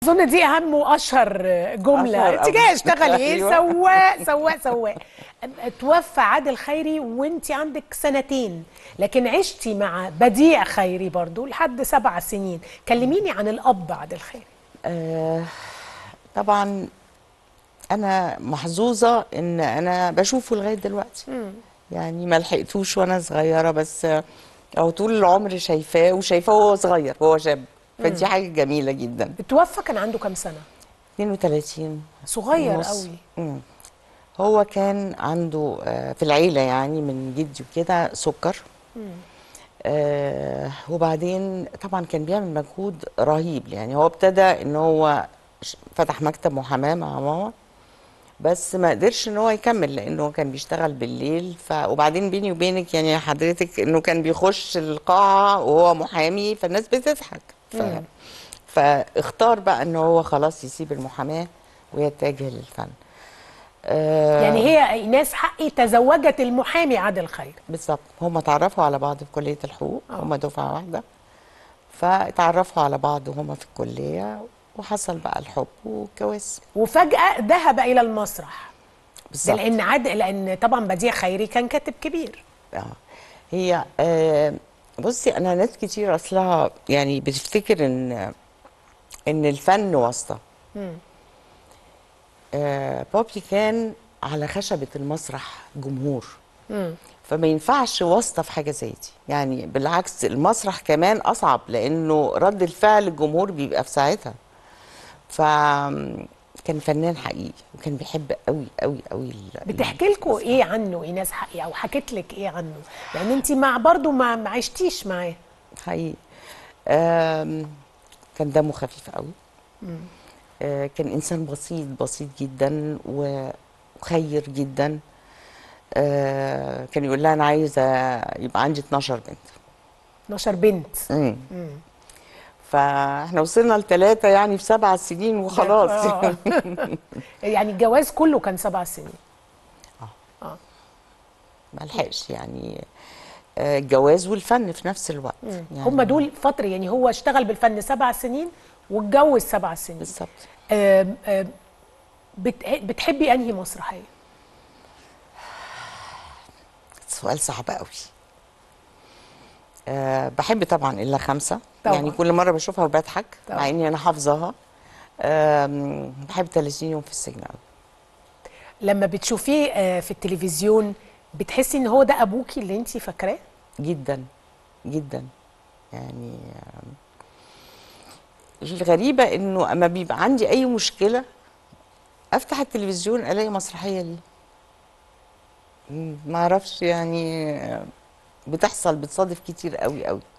اظن دي اهم واشهر جمله أشهر انت أوي. جايه اشتغلي ايه أيوة. سواق سواق سواق توفى عادل خيري وانت عندك سنتين لكن عشتي مع بديع خيري برضو لحد سبع سنين كلميني عن الاب عادل خيري آه طبعا انا محظوظه ان انا بشوفه لغايه دلوقتي يعني ما لحقتوش وانا صغيره بس آه، او طول العمر شايفاه وشايفاه وهو صغير وهو شاب فدي حاجه جميله جدا توفى كان عنده كام سنه 32 صغير ونص. قوي مم. هو كان عنده آه، في العيلة يعني من جدي وكده سكر آه وبعدين طبعا كان بيعمل مجهود رهيب يعني هو ابتدى ان هو ش- فتح مكتب محاماة مع ماما بس ما قدرش ان هو يكمل لانه هو كان بيشتغل بالليل ف وبعدين بيني وبينك يعني حضرتك انه كان بيخش القاعة وهو محامي فالناس بتضحك ف... فاختار بقى ان هو خلاص يسيب المحاماة ويتجه للفن آه يعني هي ايناس حقي تزوجت المحامي عادل خيري بالظبط هم اتعرفوا على بعض في كلية الحقوق آه. هم دفعة واحدة فاتعرفوا على بعض وهم في الكلية وحصل بقى الحب والجواز وفجاه ذهب الى المسرح ده بالظبط لان عاد لان طبعا بديع خيري كان كاتب كبير اه هي آه بصي انا ناس كتير اصلها يعني بتفتكر ان ان الفن واسطة آه بوبي كان على خشبة المسرح جمهور فما ينفعش واسطة في حاجة زي دي يعني بالعكس المسرح كمان أصعب لأنه رد الفعل الجمهور بيبقى في ساعتها ف كان فنان حقيقي وكان بيحب قوي قوي قوي ال- بتحكي لكم ايه عنه ايناس حقي او حكت لك ايه عنه لان انت مع برضو ما ما عشتيش معاه حقيقي آم، كان دمه خفيف قوي آه، كان انسان بسيط بسيط جدا و- وخير جدا آه، كان يقول لها انا عايزه يبقى عندي 12 بنت 12 بنت مم. فاحنا وصلنا لثلاثه يعني في سبع سنين وخلاص آه. يعني الجواز كله كان سبع سنين ما لحقش يعني آه، الجواز والفن في نفس الوقت يعني هم دول فتره يعني هو اشتغل بالفن سبع سنين واتجوز سبع سنين بالظبط آم، آم، بت- بتحبي انهي مسرحيه سؤال صعب قوي أه بحب طبعا الا خمسه طبعاً. يعني كل مره بشوفها وبضحك طبعاً. مع اني انا حافظاها آم، بحب 30 يوم في السجن قوي لما بتشوفيه آه، في التلفزيون بتحسي ان هو ده ابوكي اللي انت فاكراه جدا جدا يعني آم، الغريبه انه اما بيبقى عندي اي مشكله افتح التلفزيون الاقي مسرحيه ليه مم، ما اعرفش يعني آه، بتحصل بتصادف كتير قوي قوي